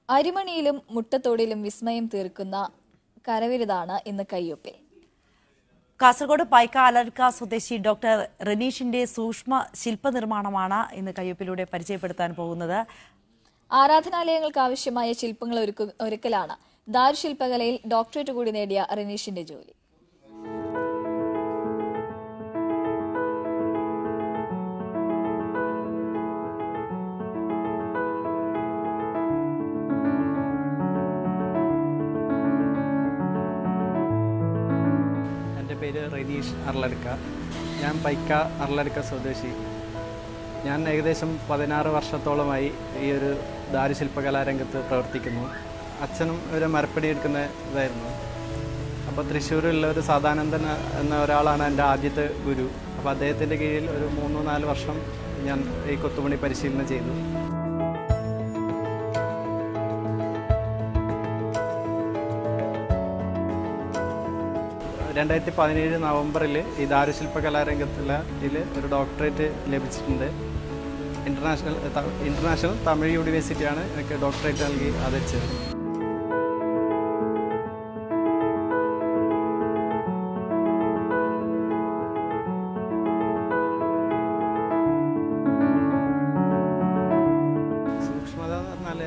അരിമണിയിലും മുട്ടത്തോടിലും വിസ്മയം തീർക്കുന്ന കരവിരുതാണ് ഇന്ന് കയ്യൊപ്പിൽ കാസർഗോഡ് പൈക്ക അലർക്ക സ്വദേശി ഡോക്ടർ റനീഷിന്റെ സൂക്ഷ്മ ശില്പനിർമ്മാണമാണ് ഇന്ന് കയ്യൊപ്പിലൂടെ പരിചയപ്പെടുത്താൻ പോകുന്നത് ആരാധനാലയങ്ങൾക്ക് ആവശ്യമായ ശില്പങ്ങൾ ഒരുക്കു- ഒരുക്കലാണ് ദാരുശില്പകലയിൽ ഡോക്ടറേറ്റ് കൂടി നേടിയ റനീഷിന്റെ ജോലി എൻ്റെ പേര് റെനീഷ് അർലടുക്ക ഞാൻ പൈക്ക അർലടുക്ക സ്വദേശി ഞാൻ ഏകദേശം പതിനാറ് വർഷത്തോളമായി ഈ ഒരു ദാരുശില്പകലാരംഗത്ത് പ്രവർത്തിക്കുന്നു അച്ഛനും ഒരു മരപ്പടി എടുക്കുന്ന ഇതായിരുന്നു അപ്പോൾ തൃശ്ശൂരിലുള്ള ഒരു സദാനന്ദൻ എന്ന ഒരാളാണ് എൻ്റെ ആദ്യത്തെ ഗുരു അപ്പോൾ അദ്ദേഹത്തിൻ്റെ കീഴിൽ ഒരു മൂന്നോ നാല് വർഷം ഞാൻ ഈ കൊത്തുപണി പരിശീലനം ചെയ്തു രണ്ടായിരത്തി പതിനേഴ് നവംബറിൽ ഈ ദാരുശില്പ കലാരംഗത്തുള്ള ഇതിൽ ഒരു ഡോക്ടറേറ്റ് ലഭിച്ചിട്ടുണ്ട് ഇൻ്റർനാഷണൽ ഇൻ്റർനാഷണൽ തമിഴ് യൂണിവേഴ്സിറ്റിയാണ് എനിക്ക് ഡോക്ടറേറ്റ് നൽകി ആദരിച്ചത് സൂക്ഷ്മത എന്ന് പറഞ്ഞാൽ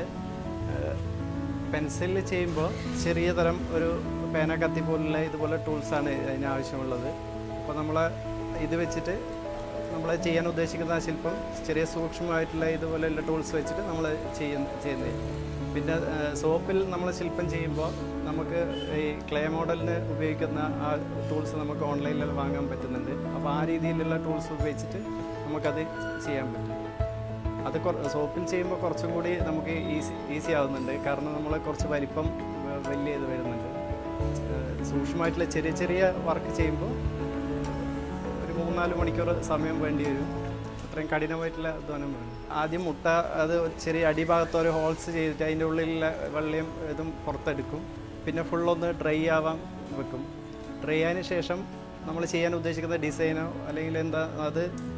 പെൻസിലിൽ ചെയ്യുമ്പോൾ ചെറിയ തരം ഒരു പേന കത്തി പോലുള്ള ഇതുപോലെ ടൂൾസാണ് അതിന് ആവശ്യമുള്ളത് അപ്പോൾ നമ്മൾ ഇത് വെച്ചിട്ട് നമ്മൾ ചെയ്യാൻ ഉദ്ദേശിക്കുന്ന ആ ശില്പം ചെറിയ സൂക്ഷ്മമായിട്ടുള്ള ഇതുപോലെയുള്ള ടൂൾസ് വെച്ചിട്ട് നമ്മൾ ചെയ്യുന്ന ചെയ്യുന്നത് പിന്നെ സോപ്പിൽ നമ്മൾ ശില്പം ചെയ്യുമ്പോൾ നമുക്ക് ഈ ക്ലേ മോഡലിന് ഉപയോഗിക്കുന്ന ആ ടൂൾസ് നമുക്ക് ഓൺലൈനിൽ വാങ്ങാൻ പറ്റുന്നുണ്ട് അപ്പോൾ ആ രീതിയിലുള്ള ടൂൾസ് ഉപയോഗിച്ചിട്ട് നമുക്കത് ചെയ്യാൻ പറ്റും അത് കൊറ- സോപ്പിൽ ചെയ്യുമ്പോൾ കുറച്ചും കൂടി നമുക്ക് ഈസി ഈസി ആവുന്നുണ്ട് കാരണം നമ്മൾ കുറച്ച് വലിപ്പം വ- വലിയ ഇത് വരുന്നുണ്ട് ഏഹ് സൂക്ഷ്മമായിട്ടുള്ള ചെറിയ ചെറിയ വർക്ക് ചെയ്യുമ്പോൾ ഒരു മൂന്നാല് മണിക്കൂർ സമയം വേണ്ടി വരും അത്രയും കഠിനമായിട്ടുള്ള അധ്വാനം വേണം ആദ്യം മുട്ട അത് ചെറിയ അടിഭാഗത്ത് ഒരു ഹോൾസ് ചെയ്തിട്ട് അതിൻ്റെ ഉള്ളിലുള്ള വെള്ളയും ഇതും പുറത്തെടുക്കും പിന്നെ ഫുള്ളൊന്ന് ഡ്രൈ ആവാൻ വെക്കും ഡ്രൈ ആയതിനു ശേഷം നമ്മൾ ചെയ്യാൻ ഉദ്ദേശിക്കുന്ന ഡിസൈനോ അല്ലെങ്കിൽ എന്താ അത്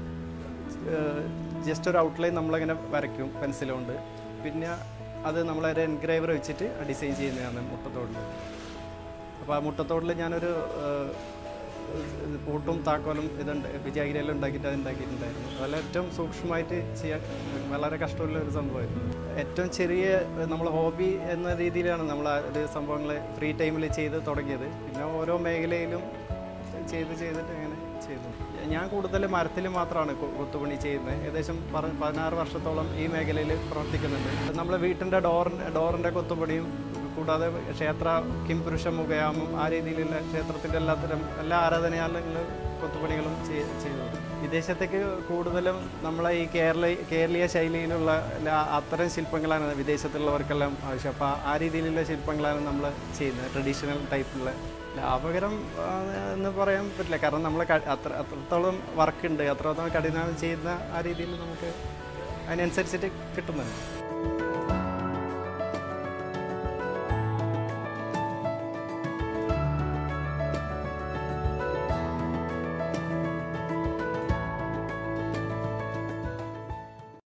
ജസ്റ്റ് ഒരു ഔട്ട്ലൈൻ നമ്മളിങ്ങനെ വരയ്ക്കും പെൻസിൽ കൊണ്ട് പിന്നെ അത് നമ്മളൊരു എൻഗ്രൈവർ വെച്ചിട്ട് ഡിസൈൻ ചെയ്യുന്നതാണ് മുട്ടത്തോടിൽ അപ്പോൾ ആ മുട്ടത്തോടിൽ ഞാനൊരു ഏഹ്, ഇത് പൂട്ടും താക്കോലും ഇതുണ്ട് വിജയഗിരിയെല്ലാം ഉണ്ടാക്കിയിട്ട് അത് ഉണ്ടാക്കിയിട്ടുണ്ടായിരുന്നു അതെല്ലാം ഏറ്റവും സൂക്ഷ്മമായിട്ട് ചെയ്യാൻ വളരെ കഷ്ടമുള്ള ഒരു സംഭവമായിരുന്നു ഏറ്റവും ചെറിയ നമ്മൾ ഹോബി എന്ന രീതിയിലാണ് നമ്മൾ ആ ഒരു സംഭവങ്ങൾ ഫ്രീ ടൈമിൽ ചെയ്ത് തുടങ്ങിയത് പിന്നെ ഓരോ മേഖലയിലും ചെയ്ത് ചെയ്തിട്ട് അങ്ങനെ ചെയ്തു ഞാൻ കൂടുതൽ മരത്തിൽ മാത്രമാണ് കൊ- കൊത്തുപണി ചെയ്യുന്നത് ഏകദേശം പറ- പതിനാറ് വർഷത്തോളം ഈ മേഖലയിൽ പ്രവർത്തിക്കുന്നുണ്ട് നമ്മൾ വീട്ടിൻ്റെ ഡോറിൻ്റെ ഡോറിൻ്റെ കൊത്തുപണിയും കൂടാതെ ക്ഷേത്ര കിംപുരുഷ മുഖയാമം ആ രീതിയിലുള്ള ക്ഷേത്രത്തിൻ്റെ എല്ലാത്തരം എല്ലാ ആരാധനാലയങ്ങളും കൊത്തുപണികളും ചെയ്- ചെയ്തു വിദേശത്തേക്ക് കൂടുതലും നമ്മളെ ഈ കേരള കേരളീയ ശൈലിയിലുള്ള എല്ലാ അത്തരം ശില്പങ്ങളാണ് വിദേശത്തുള്ളവർക്കെല്ലാം ആവശ്യം അപ്പോൾ ആ രീതിയിലുള്ള ശില്പങ്ങളാണ് നമ്മൾ ചെയ്യുന്നത് ട്രഡീഷണൽ ടൈപ്പിലുള്ള ലാഭകരം ആ, എന്ന് പറയാൻ പറ്റില്ല കാരണം നമ്മൾ അത്ര അത്രത്തോളം വർക്ക് ഉണ്ട് അത്രത്തോളം കഠിനം ചെയ്യുന്ന ആ രീതിയിൽ നമുക്ക് അതിനനുസരിച്ചിട്ട് കിട്ടുന്നുണ്ട്